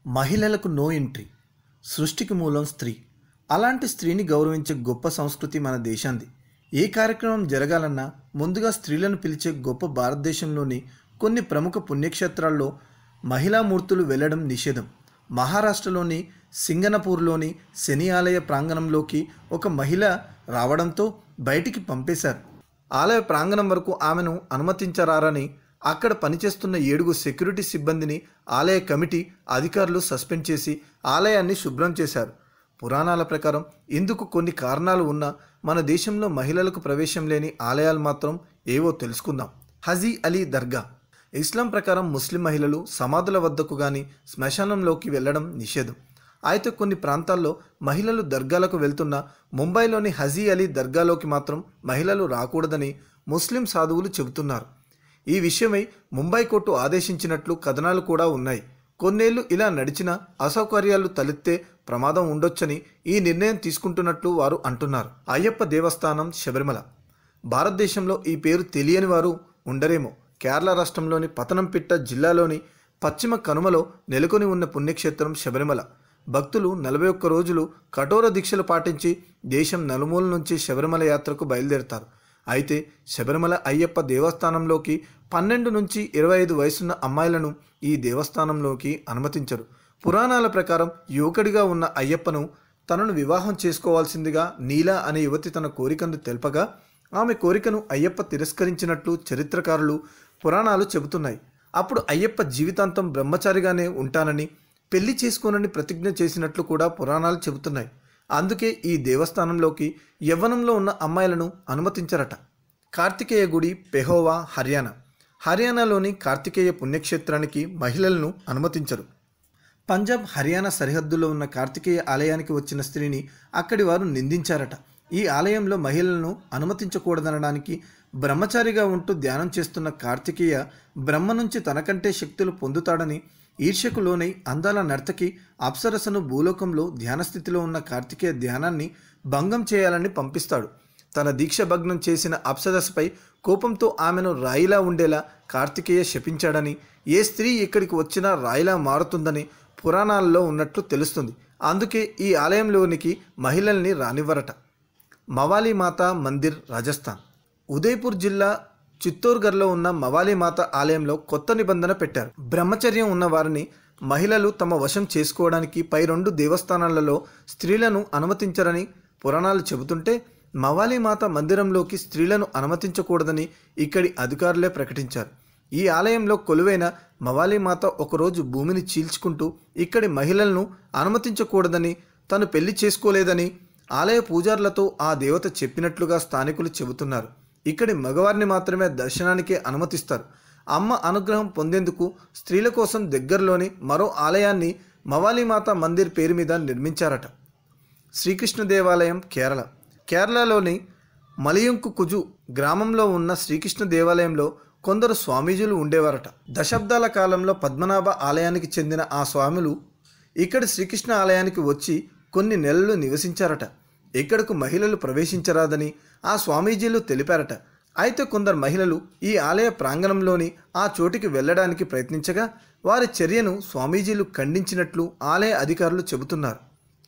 మహిళలకు no entry సృష్టికి మూలం స్త్రీ అలాంటి స్త్రీని గౌరవించే గొప్ప సంస్కృతి మన దేశాంది ఏ కార్యక్రమం జరగాలన్నా ముందుగా స్త్రీలను పిలిచే గొప్ప భారతదేశంలోని కొన్ని ప్రముఖ పుణ్యక్షేత్రాల్లో మహిళా మూర్తులు వెళ్ళడం నిషేధం మహారాష్ట్రలోని సింగనపూర్లోని శని ఆలయ ప్రాంగణంలోకి ఒక మహిళ రావడంతో బయటికి పంపేశారు ఆలయ ప్రాంగణం వరకు ఆమెను అనుమతించరారని అక్కడ పనిచేస్తున్న ఏడుగు సెక్యూరిటీ సిబ్బందిని ఆలయ కమిటీ అధికారులు సస్పెండ్ చేసి ఆలయాన్ని శుభ్రం చేశారు పురాణాల ప్రకారం ఇందుకు కొన్ని కారణాలు ఉన్నా మన దేశంలో మహిళలకు ప్రవేశం లేని ఆలయాలు మాత్రం ఏవో తెలుసుకుందాం హజీ అలీ దర్గా ఇస్లాం ప్రకారం ముస్లిం మహిళలు సమాధుల వద్దకు గాని శ్మశానంలోకి వెళ్ళడం నిషేధం అయితే కొన్ని ప్రాంతాల్లో మహిళలు దర్గాలకు వెళ్తున్న ముంబైలోని హజీ అలీ దర్గాలోకి మాత్రం మహిళలు రాకూడదని ముస్లిం సాధువులు చెబుతున్నారు ఈ విషయమై ముంబై కోర్టు ఆదేశించినట్లు కథనాలు కూడా ఉన్నాయి కొన్నేళ్లు ఇలా నడిచిన అసౌకర్యాలు తలెత్తే ప్రమాదం ఉండొచ్చని ఈ నిర్ణయం తీసుకుంటున్నట్లు వారు అంటున్నారు అయ్యప్ప దేవస్థానం శబరిమల భారతదేశంలో ఈ పేరు తెలియని వారు ఉండరేమో కేరళ రాష్ట్రంలోని పతనంపిట్ట జిల్లాలోని పశ్చిమ కనుమలో నెలకొని ఉన్న పుణ్యక్షేత్రం శబరిమల భక్తులు నలభై ఒక్క రోజులు కఠోర దీక్షలు పాటించి దేశం నలుమూల నుంచి శబరిమల యాత్రకు బయలుదేరతారు అయితే శబరిమల అయ్యప్ప దేవస్థానంలోకి పన్నెండు నుంచి ఇరవై ఐదు వయసున్న అమ్మాయిలను ఈ దేవస్థానంలోకి అనుమతించరు పురాణాల ప్రకారం యువకుడిగా ఉన్న అయ్యప్పను తనను వివాహం చేసుకోవాల్సిందిగా నీలా అనే యువతి తన కోరికను తెలపగా ఆమె కోరికను అయ్యప్ప తిరస్కరించినట్లు చరిత్రకారులు పురాణాలు చెబుతున్నాయి అప్పుడు అయ్యప్ప జీవితాంతం బ్రహ్మచారిగానే ఉంటానని పెళ్లి చేసుకోనని ప్రతిజ్ఞ చేసినట్లు కూడా పురాణాలు చెబుతున్నాయి అందుకే ఈ దేవస్థానంలోకి యవ్వనంలో ఉన్న అమ్మాయిలను అనుమతించరట కార్తికేయ గుడి పెహోవా హర్యానా హర్యానాలోని కార్తికేయ పుణ్యక్షేత్రానికి మహిళలను అనుమతించరు పంజాబ్ హర్యానా సరిహద్దులో ఉన్న కార్తికేయ ఆలయానికి వచ్చిన స్త్రీని అక్కడి వారు నిందించారట ఈ ఆలయంలో మహిళలను అనుమతించకూడదనడానికి బ్రహ్మచారిగా ఉంటూ ధ్యానం చేస్తున్న కార్తికేయ బ్రహ్మ నుంచి తనకంటే శక్తులు పొందుతాడని ఈర్ష్యకు లోనై అందాల నర్తకి అప్సరసను భూలోకంలో ధ్యానస్థితిలో ఉన్న కార్తికేయ ధ్యానాన్ని భంగం చేయాలని పంపిస్తాడు తన దీక్ష భగ్నం చేసిన అప్సరసపై కోపంతో ఆమెను రాయిలా ఉండేలా కార్తికేయ శపించాడని ఏ స్త్రీ ఇక్కడికి వచ్చినా రాయిలా మారుతుందని పురాణాల్లో ఉన్నట్లు తెలుస్తుంది అందుకే ఈ ఆలయంలోనికి మహిళల్ని రానివ్వరట మవాలి మాత మందిర్ రాజస్థాన్ ఉదయ్పూర్ జిల్లా చిత్తోర్గర్లో ఉన్న మవాలి మాత ఆలయంలో కొత్త నిబంధన పెట్టారు బ్రహ్మచర్యం ఉన్న వారిని మహిళలు తమ వశం చేసుకోవడానికి పై రెండు దేవస్థానాలలో స్త్రీలను అనుమతించరని పురాణాలు చెబుతుంటే మవాలి మాత మందిరంలోకి స్త్రీలను అనుమతించకూడదని ఇక్కడి అధికారులే ప్రకటించారు ఈ ఆలయంలో కొలువైన మవాలి మాత ఒకరోజు భూమిని చీల్చుకుంటూ ఇక్కడి మహిళలను అనుమతించకూడదని తను పెళ్లి చేసుకోలేదని ఆలయ పూజారులతో ఆ దేవత చెప్పినట్లుగా స్థానికులు చెబుతున్నారు ఇక్కడి మగవారిని మాత్రమే దర్శనానికే అనుమతిస్తారు అమ్మ అనుగ్రహం పొందేందుకు స్త్రీల కోసం దగ్గరలోని మరో ఆలయాన్ని మవాలీమాత మందిర్ పేరు మీద నిర్మించారట శ్రీకృష్ణ దేవాలయం కేరళ కేరళలోని మలియంకు కుజు గ్రామంలో ఉన్న శ్రీకృష్ణ దేవాలయంలో కొందరు స్వామీజీలు ఉండేవారట దశాబ్దాల కాలంలో పద్మనాభ ఆలయానికి చెందిన ఆ స్వాములు ఇక్కడి శ్రీకృష్ణ ఆలయానికి వచ్చి కొన్ని నెలలు నివసించారట ఇక్కడకు మహిళలు ప్రవేశించరాదని ఆ స్వామీజీలు తెలిపారట అయితే కొందరు మహిళలు ఈ ఆలయ ప్రాంగణంలోని ఆ చోటికి వెళ్ళడానికి ప్రయత్నించగా వారి చర్యను స్వామీజీలు ఖండించినట్లు ఆలయ అధికారులు చెబుతున్నారు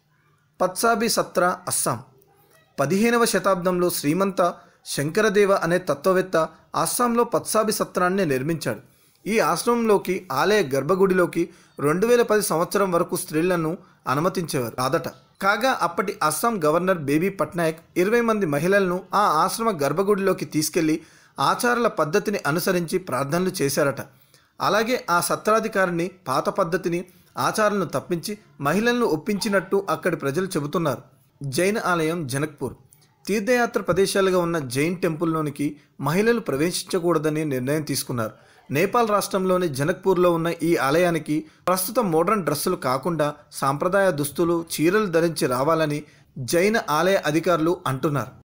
పత్సాబి సత్ర అస్సాం పదిహేనవ శతాబ్దంలో శ్రీమంత శంకరదేవ అనే తత్వవేత్త అస్సాంలో పత్సాబి సత్రాన్ని నిర్మించాడు ఈ ఆశ్రమంలోకి ఆలయ గర్భగుడిలోకి రెండు వేల పది సంవత్సరం వరకు స్త్రీలను అనుమతించేవారు కాదట కాగా అప్పటి అస్సాం గవర్నర్ బేబీ పట్నాయక్ ఇరవై మంది మహిళలను ఆ ఆశ్రమ గర్భగుడిలోకి తీసుకెళ్లి ఆచారాల పద్ధతిని అనుసరించి ప్రార్థనలు చేశారట అలాగే ఆ సత్రాధికారిని పాత పద్ధతిని ఆచారాలను తప్పించి మహిళలను ఒప్పించినట్టు అక్కడి ప్రజలు చెబుతున్నారు జైన ఆలయం జనక్పూర్ తీర్థయాత్ర ప్రదేశాలుగా ఉన్న జైన్ టెంపుల్లోనికి మహిళలు ప్రవేశించకూడదని నిర్ణయం తీసుకున్నారు నేపాల్ రాష్ట్రంలోని జనక్పూర్లో ఉన్న ఈ ఆలయానికి ప్రస్తుతం మోడర్న్ డ్రెస్సులు కాకుండా సాంప్రదాయ దుస్తులు చీరలు ధరించి రావాలని జైన ఆలయ అధికారులు అంటున్నారు